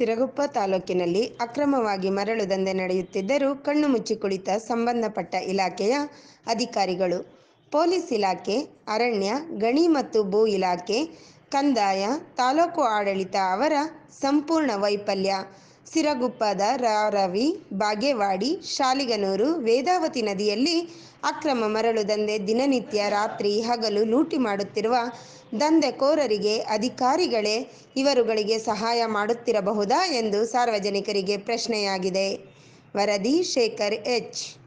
ಸಿರಗುಪ್ಪ ತಾಲೂಕಿನಲ್ಲಿ ಅಕ್ರಮವಾಗಿ ಮರಳು ದಂಧೆ ನಡೆಯುತ್ತಿದ್ದರೂ ಕಣ್ಣು ಮುಚ್ಚಿ ಕುಳಿತ ಸಂಬಂಧಪಟ್ಟ ಇಲಾಖೆಯ ಅಧಿಕಾರಿಗಳು ಪೊಲೀಸ್ ಇಲಾಖೆ ಅರಣ್ಯ ಗಣಿ ಮತ್ತು ಭೂ ಇಲಾಖೆ ಕಂದಾಯ ತಾಲೂಕು ಆಡಳಿತ ಅವರ ಸಂಪೂರ್ಣ ವೈಫಲ್ಯ ಸಿರಗುಪ್ಪದ ರಾರವಿ ಬಾಗೇವಾಡಿ ಶಾಲಿಗನೂರು ವೇದಾವತಿ ನದಿಯಲ್ಲಿ ಅಕ್ರಮ ಮರಳು ದಂಧೆ ದಿನನಿತ್ಯ ರಾತ್ರಿ ಹಗಲು ಲೂಟಿ ಮಾಡುತ್ತಿರುವ ದಂಧೆಕೋರರಿಗೆ ಅಧಿಕಾರಿಗಳೇ ಇವರುಗಳಿಗೆ ಸಹಾಯ ಮಾಡುತ್ತಿರಬಹುದಾ ಎಂದು ಸಾರ್ವಜನಿಕರಿಗೆ ಪ್ರಶ್ನೆಯಾಗಿದೆ ವರದಿ ಶೇಖರ್ ಎಚ್